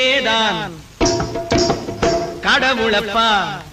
நீயேதான் கடவுளப்பா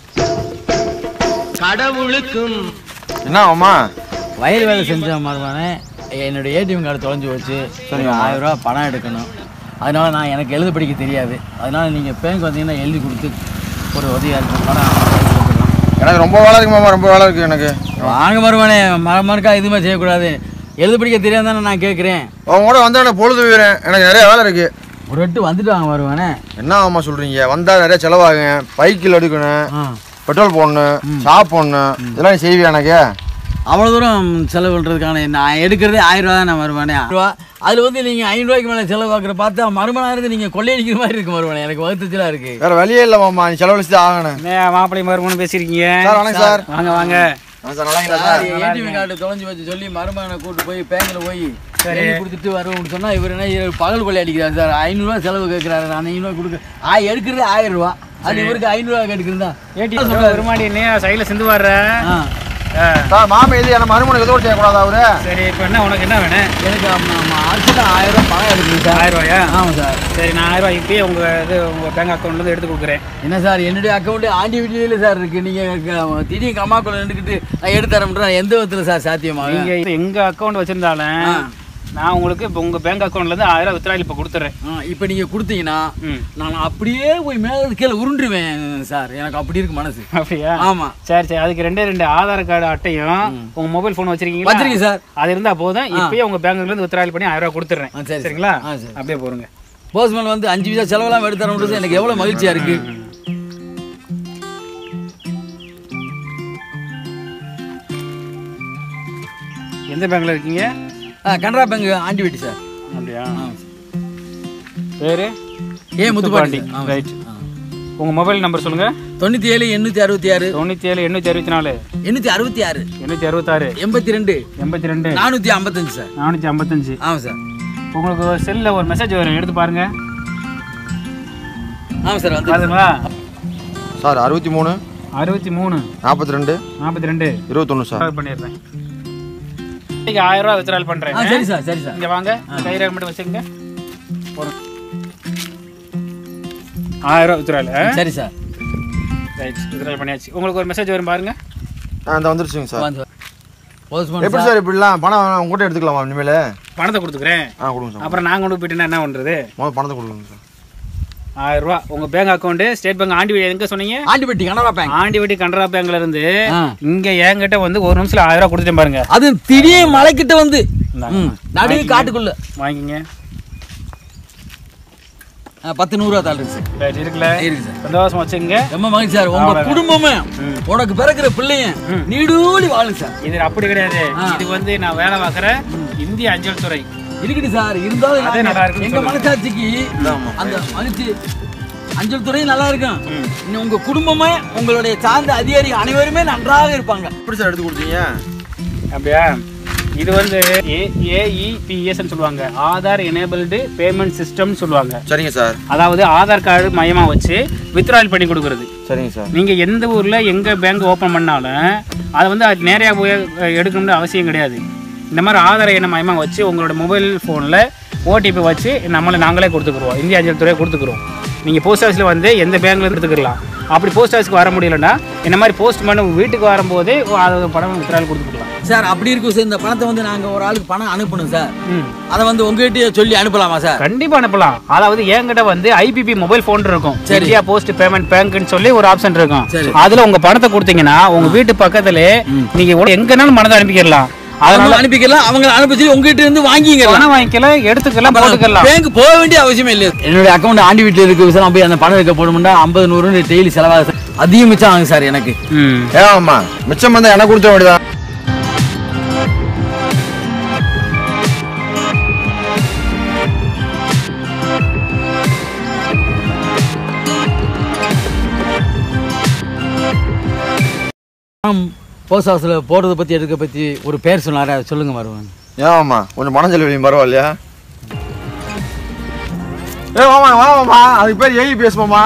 கடவுளுக்கும் என்ன ஆமா வயல் வேலை செஞ்ச மருமானே என்னோட ஏடிஎம் கார்டு தொலைஞ்சு போச்சு சரி ஆயிரம் ரூபா பணம் எடுக்கணும் அதனால நான் எனக்கு எழுத படிக்க தெரியாது அதனால நீங்கள் பேங்க் வந்தீங்கன்னா எழுதி கொடுத்து ஒரு உதவியாக இருக்கும் பணம் எனக்கு ரொம்ப வேலை இருக்கு மாமா ரொம்ப வேலை இருக்கு எனக்கு வாங்க மருமானே மருமருக்கா எதுவுமே செய்யக்கூடாது எழுத படிக்க தெரியாது தானே நான் கேட்குறேன் உங்க கூட வந்தா எனக்கு பொழுது போயிடுறேன் எனக்கு நிறைய வேலை இருக்கு ஒரு எட்டு வந்துட்டு வாங்க வருவானே என்ன ஆமா சொல்றீங்க வந்தா நிறைய செலவாகும் பைக்கில் எடுக்கணும் ஆ பெட்ரோல் போடணும் சாப்பிடணும் இதெல்லாம் நீ செய்வியா எனக்கு அவ்வளோ தூரம் செலவு பண்ணுறதுக்கான நான் எடுக்கிறதே ஆயிரம் ரூபா தான் நான் வருவானே ரூபா அதில் வந்து நீங்கள் ஐநூறுரூவாய்க்கு மேலே செலவாக்குற பார்த்தா மறுமணம் நீங்கள் கொள்ளையடிக்கிற மாதிரி இருக்கு வருவானே எனக்கு வருத்தத்தில் இருக்குது வேற வழியே இல்லை மாமா நீ செலவழிச்சு தான் ஆகணும் மாப்பிள்ளை மருமகன் பேசியிருக்கீங்க சார் வணக்கம் சார் வாங்க வாங்க வணக்கம் சார் நல்லா இருக்கீங்களா சார் ஏடிஎம் கார்டு தொலைஞ்சு வச்சு சொல்லி மருமகனை கூட்டு போய் பேங்கில் போய் எழுதி கொடுத்துட்டு வருவோம்னு சொன்னா இவர் என்ன இவர் பகல் கொள்ளை அடிக்கிறார் சார் ஐநூறுரூவா செலவு கேட்குறாரு நான் ஐநூறுவா கொடுக்க ஆ எடுக்கிறது ஆயிரம் ரூபா அது இவருக்கு ஐநூறுரூவா கேட்டுக்கிறதா ஏடி வருமாடி என்ன சைடில் சிந்து வர்ற ஆ ஆ, சார் மாமா இது என்ன மறுமணம் எதுவும் செய்யக்கூடாது அவரு சரி இப்போ என்ன உனக்கு என்ன வேணும் எனக்கு அரிசியில் ஆயிரம் ரூபா பணம் எடுக்குது சார் ஆயிரம் ரூபாயா ஆமாம் சார் சரி நான் ஆயிரம் ரூபாய் இப்பயே உங்க இது உங்க பேங்க் அக்கௌண்ட்லேருந்து எடுத்து கொடுக்குறேன் என்ன சார் என்னுடைய அக்கௌண்ட் ஆண்டி வீட்டிலே சார் இருக்கு நீங்க க- திடீர்னு கம்மாக்குள்ள நின்றுக்கிட்டு நான் எடுத்து தரேன் எந்த விதத்துல சார் சாத்தியமாக நீங்க இது எங்க அக்கௌண்ட் வச்சிருந்தாலும் ஆ. நான் உங்களுக்கு இப்போ உங்க பேங்க் அக்கௌண்ட்லேருந்து ஆயிரம் ரூபாய் வித்ராயில் இப்போ கொடுத்துட்றேன் இப்போ நீங்க கொடுத்தீங்கன்னா ம் நான் அப்படியே போய் மேலே கீழே உருண்டுருவேன் சார் எனக்கு அப்படி இருக்கு மனசு அப்படியா ஆமா சரி சரி அதுக்கு ரெண்டே ரெண்டு ஆதார் கார்டு அட்டையும் உங்க மொபைல் ஃபோன் வச்சிருக்கீங்களா வச்சிருக்கேன் சார் அது இருந்தா போதும் இப்பயே உங்க பேங்க்ல இருந்து வித்ராயில் பண்ணி ஆயிரம் ரூபாய் கொடுத்துட்றேன் ஆ, சரி, சரிங்களா ஆ, சரி. அப்படியே போருங்க போஸ்ட்மேன் வந்து அஞ்சு விசா செலவெல்லாம் எடுத்து தரணுன்றது எனக்கு எவ்வளவு மகிழ்ச்சியா இருக்கு எந்த பேங்க்ல இருக்கீங்க ஆ, கனரா பேங்க் ஆண்டி வீட்டு சார் அப்படியா பேரு ஏ முத்துப்பாண்டி ரைட் உங்க மொபைல் நம்பர் சொல்லுங்க தொண்ணூத்தி ஏழு எண்ணூத்தி அறுபத்தி ஆறு தொண்ணூத்தி ஏழு எண்ணூத்தி அறுபத்தி நாலு எண்ணூத்தி அறுபத்தி ஆறு எண்ணூத்தி அறுபத்தாறு எண்பத்தி ரெண்டு எண்பத்தி ரெண்டு நானூத்தி ஐம்பத்தஞ்சு சார் நானூத்தி ஐம்பத்தஞ்சு ஆமா சார் உங்களுக்கு செல்ல ஒரு மெசேஜ் வரும் எடுத்து பாருங்க ஆமா சார் வந்து பாருங்களா சார் அறுபத்தி மூணு அறுபத்தி மூணு நாற்பத்தி ரெண்டு நாற்பத்தி ரெண்டு இருபத்தொன்று சார் பண்ணிடுறேன் இன்னைக்கு ஆயிரம் ரூபாய் வித்ரால் பண்றேன் ஆ சரி சார் சரி சார் இங்க வாங்க கை ரேகை மட்டும் வச்சுக்கோங்க போதும். ஆயிரம் ரூபாய் வித்ரால் சரி சார் ரைட் வித்ரால் பண்ணியாச்சு உங்களுக்கு ஒரு மெசேஜ் வரும் பாருங்க ஆ இந்த வந்துருச்சுங்க சார் வந்து போஸ்ட்மேன் எப்படி சார் இப்படிலாம் பணம் உங்கள்கிட்ட எடுத்துக்கலாமா இனிமேல் பணத்தை கொடுத்துக்கிறேன் ஆ கொடுங்க சார் அப்புறம் நாங்க கொண்டு போயிட்டேன்னா என்ன பண்றது முதல்ல பணத்தை கொடுங்க சார் ஆயிரம் ரூபா உங்க பேங்க் அக்கௌண்ட் ஸ்டேட் பேங்க் ஆண்டி எங்க சொன்னீங்க ஆண்டிப்பட்டி கனரா பேங்க் ஆண்டிவட்டி கனரா பேங்க்ல இருந்து ஆ. இங்க என்கிட்ட வந்து ஒரு நிமிஷத்துல ஆயிரம் ரூபாய் கொடுத்துட்டேன் பாருங்க அது திடீர் மலைக்கிட்ட வந்து இந்தாங்க. ம், நடுவே காட்டுக்குள்ள வாங்கிங்க ஆ, பத்து நூறுரூவா தாள் இருக்கு சார் ரைட் இருக்குல்ல இருக்கு சார் சந்தோஷமா வச்சுங்க ரொம்ப மகிழ்ச்சி சார் உங்க குடும்பமே உனக்கு பிறக்கிற பிள்ளைங்க நீடூழி வாழுங்க சார் இது அப்படி கிடையாது இது வந்து நான் வேலை பார்க்குற இந்திய அஞ்சல் துறை இருக்குது சார் இருந்தாலும் அதே நாங்க- நல்லா இருக்குன்னு எங்க மனசாட்சிக்கு அந்த மகிழ்ச்சி அஞ்சல் துறையும் நல்லா இருக்கும் இன்னும் உங்க குடும்பமே உங்களுடைய சார்ந்த அதிகாரி அனைவருமே நன்றாக இருப்பாங்க எப்படி சார் எடுத்து கொடுத்தீங்க அப்படியா இது வந்து ஏஇபிஎஸ்ன்னு சொல்லுவாங்க ஆதார் எனேபிள்டு பேமெண்ட் சிஸ்டம்னு சொல்லுவாங்க சரிங்க சார் அதாவது ஆதார் கார்டு மையமாக வச்சு வித்ட்ராயல் பண்ணி கொடுக்குறது சரிங்க சார் நீங்கள் எந்த ஊரில் எங்கே பேங்க் ஓப்பன் பண்ணாலும் அதை வந்து அது நேரடியாக போய் அஹ், எடுக்கணும்னு அவசியம் கிடையாது இந்த மாதிரி ஆதார் எண்ணை மையமாக வச்சு உங்களோட மொபைல் ஃபோனில் ஓடிபி வச்சு நம்மளை நாங்களே கொடுத்துக்குருவோம் இந்திய அஞ்சல் துறையை கொடுத்துக்குறோம் நீங்கள் போஸ்ட் ஆஃபீஸில் வந்து எந்த பேங்க்ல இருந்து எடுத்துக்கலாம் அப்படி போஸ்ட் ஆஃபீஸ்க்கு வர முடியலன்னா இந்த மாதிரி போஸ்ட் மேன் வீட்டுக்கு வரும்போதே அது பணம் வித்ட்ராயல் கொடுத்துக்கலாம் சார் அப்படி இருக்கும் சார் இந்த பணத்தை வந்து நாங்க ஒரு ஆளுக்கு பணம் அனுப்பணும் சார் ம் அதை வந்து உங்ககிட்டயே சொல்லி அனுப்பலாமா சார் கண்டிப்பா அனுப்பலாம் அதாவது என்கிட்ட வந்து ஐபிபி மொபைல் போன் இருக்கும் இந்தியா போஸ்ட் பேமெண்ட் பேங்க்னு சொல்லி ஒரு ஆப்ஷன் இருக்கும் சரி. அதுல உங்க பணத்தை கொடுத்தீங்கன்னா உங்க வீட்டு பக்கத்துல நீங்க எவ்வளவு எங்கனாலும் பணத்தை அனுப்பிக்கலாம் அதனால அதனால அனுப்பிக்கலாம் அவங்க அனுப்பி சொல்லி உங்ககிட்ட இருந்து வாங்கிக்கலாம் பணம் வாங்கிக்கலாம் எடுத்துக்கலாம் போட்டுக்கலாம் பேங்க் போக வேண்டிய அவசியமே இல்லை என்னுடைய அக்கௌண்ட் ஆண்டி வீட்டில் இருக்கு சார் நான் போய் அந்த பணம் வைக்க போடணும்னா ஐம்பது நூறு டெய்லி செலவாகுது சார் அதிகம் மிச்சம் ஆகும் சார் எனக்கு ம் ஏமாம்மா மிச்சம் வந்தால் எனக்கு கொடுத்த வேண்டியதான் போஸ்ட் ஹவுஸில் போடுறதை பற்றி எடுக்க பற்றி ஒரு பேர் சொன்னார் அதை சொல்லுங்க வருவாங்க ஏமாம்மா கொஞ்சம் மனம் செலவு பரவாயில்லையா ஏ மாமா வாமாம்மா அதுக்கு பேர் ஏஇ பேசுமாம்மா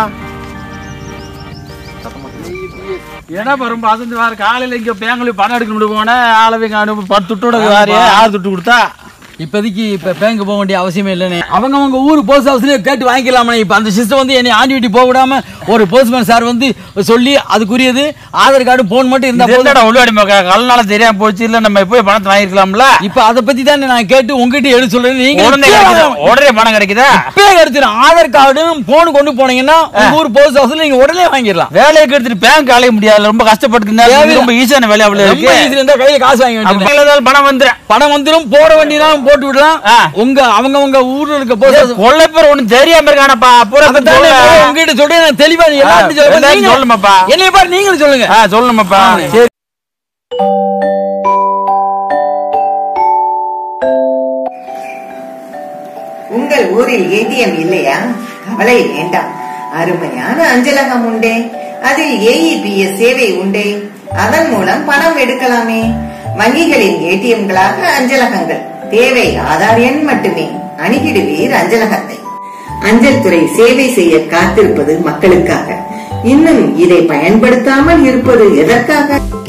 ஏன்னா ரொம்ப அசந்து வார காலையில இங்க பேங்க்ல பணம் எடுக்க முடியும் போனா ஆளவிங்க அனுப்பி பத்து துட்டோட வாரியா ஆறு துட்டு கொடுத்தா இப்போதைக்கு இப்போ பேங்க் போக வேண்டிய அவசியமே இல்லைண்ணே அவங்க அவங்க ஊர் போஸ்ட் ஹவுஸ்லேயே கேட்டு வாங்கிக்கலாமே இப்போ அந்த சிஸ்டம் வந்து என்னை ஆண்டி வீட்டு போக விடாம ஒரு போஸ்ட்மேன் சார் வந்து சொல்லி அதுக்குரியது ஆதார் கார்டு போன் மட்டும் இருந்தா போதும் என்னடா உள்ளாடி கல்னால தெரியாம போச்சு இல்ல நம்ம போய் பணத்தை வாங்கிருக்கலாம்ல இப்போ அதை பத்தி தான் நான் கேட்டு உங்ககிட்ட எடுத்து சொல்றேன் நீங்க உடனே இப்பயே கிடைக்குதா? வாங்க. உடனே பணம் கிடைக்குதா இப்பயே எடுத்துடும் ஆதார் கார்டும் போன் கொண்டு போனீங்கன்னா உங்க ஊர் போஸ்ட் ஹவுஸ்ல நீங்க உடனே வாங்கிடலாம் வேலையை எடுத்துட்டு பேங்க் அலைய முடியாது ரொம்ப கஷ்டப்பட்டு தேவையில்ல. ரொம்ப ஈஸியான வேலை அவ்வளவு ரொம்ப இருக்கு easy இருந்தா கையில காசு வாங்க அப்ப வேண்டியது கையில ஏதாவது பணம் வந்துடும் பணம் வந்துடும் போட வேண்டியதான் போட்டு விடலாம் ஆ. உங்க அவங்க உங்க ஊர்ல இருக்க போஸ்ட் ஹவுஸ் கொள்ளை பேர் ஒண்ணு தெரியாம இருக்கானப்பா பூரா அதைத்தானே நான் உங்ககிட்ட சொல்றேன் நான் தெளிவா நீ எல்லார்கிட்டயும் சொல்றேன். எல்லார்கிட்டயும் நீங்க- சொல்லுமாப்பா. என்னைய பாரு நீங்களும் சொல்லுங்க ஆ சொல்லணுமாப்பா ஆ. சரி உங்கள் ஊரில் ஏடிஎம் இல்லையா கவலை வேண்டாம் அருமையான அஞ்சலகம் உண்டே அதில் ஏஇபிஎஸ் சேவை உண்டே அதன் மூலம் பணம் எடுக்கலாமே வங்கிகளின் ஏடிஎம்களாக அஞ்சலகங்கள் தேவை ஆதார் எண் மட்டுமே அணுகிடுவீர் அஞ்சலகத்தை அஞ்சல் துறை சேவை செய்ய காத்திருப்பது மக்களுக்காக இன்னும் இதை பயன்படுத்தாமல் இருப்பது எதற்காக